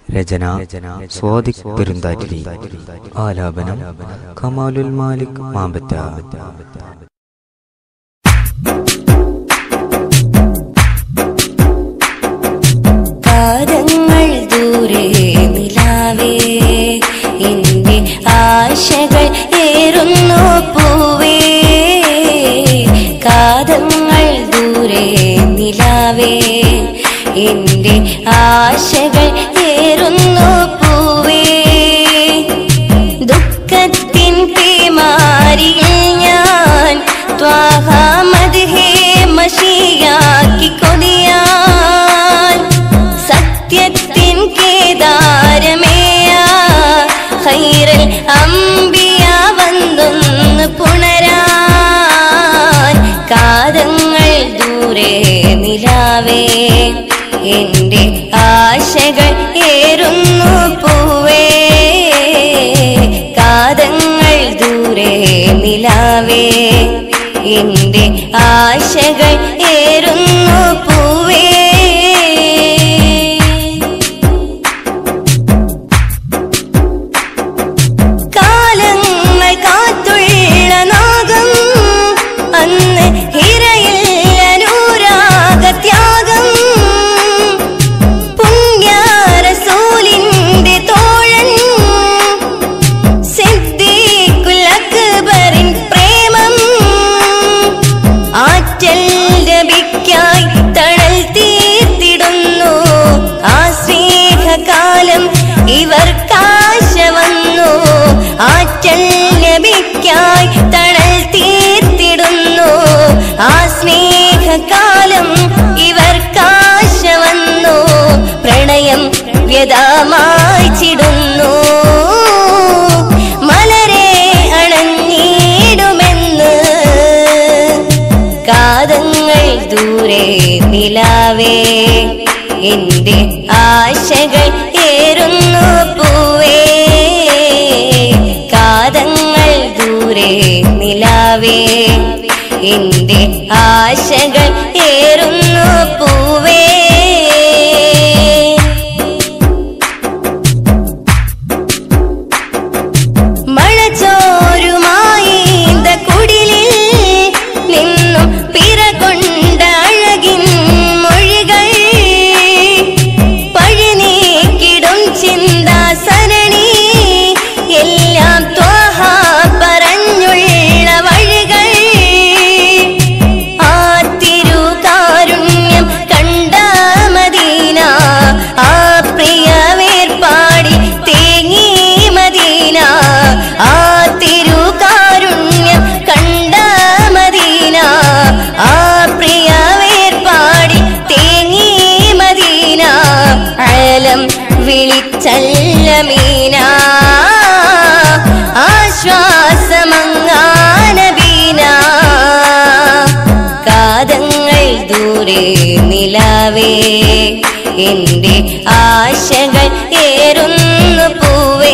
രചന സ്വാദിഖ് പെരുന്താറ്റിലി ആലാപനം കമാലുൽ മാലിക് മാമ്പറ്റ കാതങ്ങൾ ദൂരെ നിലാവേ എന്റെ ആശകൾ ഏറുന്നു പൂവേ കാതങ്ങൾ ദൂരെ നിലാവേ എന്റെ ആശകൾ ഏറുന്നു പൂവേ ദുഃഖത്തിൻ പേമാരിയിൽ ഞാൻ ത്വാഹാമത് ഹേ മഷിയാക്കി കൊതിയാൻ സത്യത്തിൻ കേദാരമേയ ഹൈറൽ അമ്പിയ വന്നൊന്ന് പുണരാൻ കാതങ്ങൾ ദൂരെ നിലാവേ എന്റെ ആശകൾ ഏറുന്നു പൂവേ കാതങ്ങൾ ദൂരെ നിലാവേ എന്റെ ആശകൾ ഏറുന്നു പൂവേ കാലങ്ങൾ കാത്തുള്ള നാഗം അന്ന് ഹിരയിൽ അനുരാഗത്യാഗം പുണ്യാരസൂലിന്റെ തോഴൻ സിദ്ദീഖുൽ അക്ബറിൻ പ്രേമം ആറ്റൽ ലഭിക്കായി തണൽ തീർത്തിടുന്നു ആ സ്നേഹകാലം ഇവർക്കാശ വന്നു ആറ്റൽ ലഭിക്കായി തണൽ തീർത്തിടുന്നു ആ സ്നേഹകാലം ഇവർക്കാശ വന്നു പ്രണയം വ്യതമായി ചിടുന്നു മലരെ അണഞ്ഞിടുമെന്ന് കാതങ്ങൾ ദൂരെ നിലാവേ എന്റെ ആശകൾ ഏറുന്നു പൂവേ കാതങ്ങൾ ദൂരെ നിലാവേ എന്റെ ആശകൾ ഏറുന്നു പൂവേ മഴച്ചോരുമായി കുടിലിൽ നിന്നും പിറകൊണ്ട അഴകിൻ മൊഴികൾ പഴിനീക്കിടും ചിന്താസരണി എല്ലാം ത്വഹ പറഞ്ഞുള്ള വഴികൾ ആ തിരുകാരുണ്യം കണ്ട മദീന ആ പ്രിയ വേർപാടി തേങ്ങി മദീന ആ തിരുകാരുണ്യം കണ്ട മദീന ആ പ്രിയ വേർപാടി തേങ്ങി മദീന അലം വിളിച്ചല്ല മീന ആശ്വാസമങ്ങാനബീന കാതങ്ങൾ ദൂരെ നിലാവേ എന്റെ ആശകൾ ഏറുന്നു പൂവേ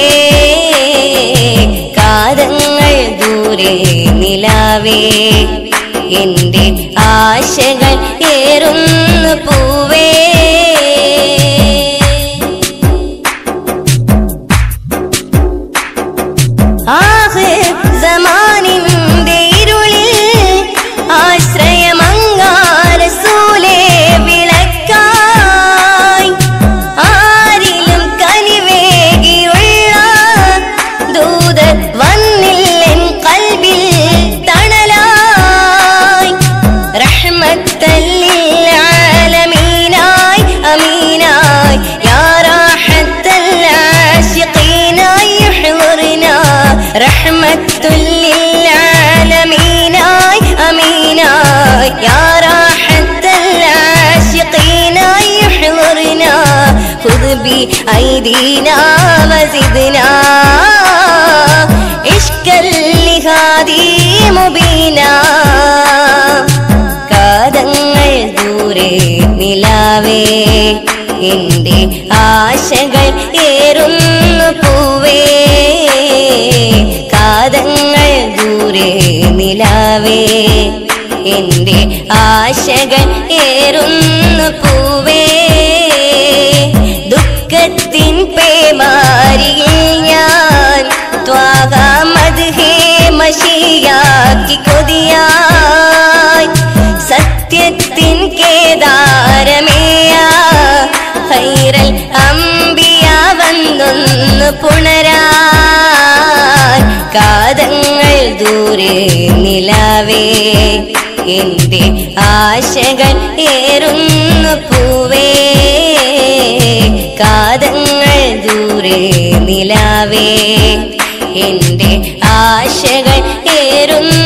കാതങ്ങൾ ദൂരെ നിലാവേ എന്റെ ആശകൾ ഏറുന്നു പൂവേ ആഹിർ സമാനിന്റെ ഇരുളിൽ ആശ്രയമങ്ങാരസൂലേ വിളക്കായി ആരിലും കനിവേകിയുള്ള ദൂതർ വന്നില്ലെൻ കൽബിൽ തണലായി റഹ്മത്തല്ലിൽ ആലമീനായി അമീനായി യാ റാഹത്തൽ ആശിഖീനായി യഹ്ളുർനാ റഹ്മത്തുല്ലിൽ ആലമീനായി അമീനായി യാ റാഹത്തൽ ആശിഖീനായി يحضرنا خذ بأيدينا وزدنا عشقا لهادي مبينا കാതങ്ങൾ ദൂരെ നിലാവേ എന്റെ ആശകൾ ഏറുന്നു പൂവേ കാതങ്ങൾ ദൂരെ നിലാവേ എന്റെ ആശകൾ ഏറുന്നു പൂവേ ദുഃഖത്തിൻ മാരിയിൽ ഞാൻ ത്വാകാമത് ഹേ മഷിയാക്കി കൊതിയായി സത്യത്തിൻ കേദാരമേയ ഹൈറൽ അമ്പിയ വന്നൊന്ന് പുണരാൻ കാതങ്ങൾ ദൂരെ നിലാവേ എന്റെ ആശകൾ ഏറുന്നു പൂവേ കാതങ്ങൾ ദൂരെ നിലാവേ എന്റെ ആശകൾ ഏറുന്നു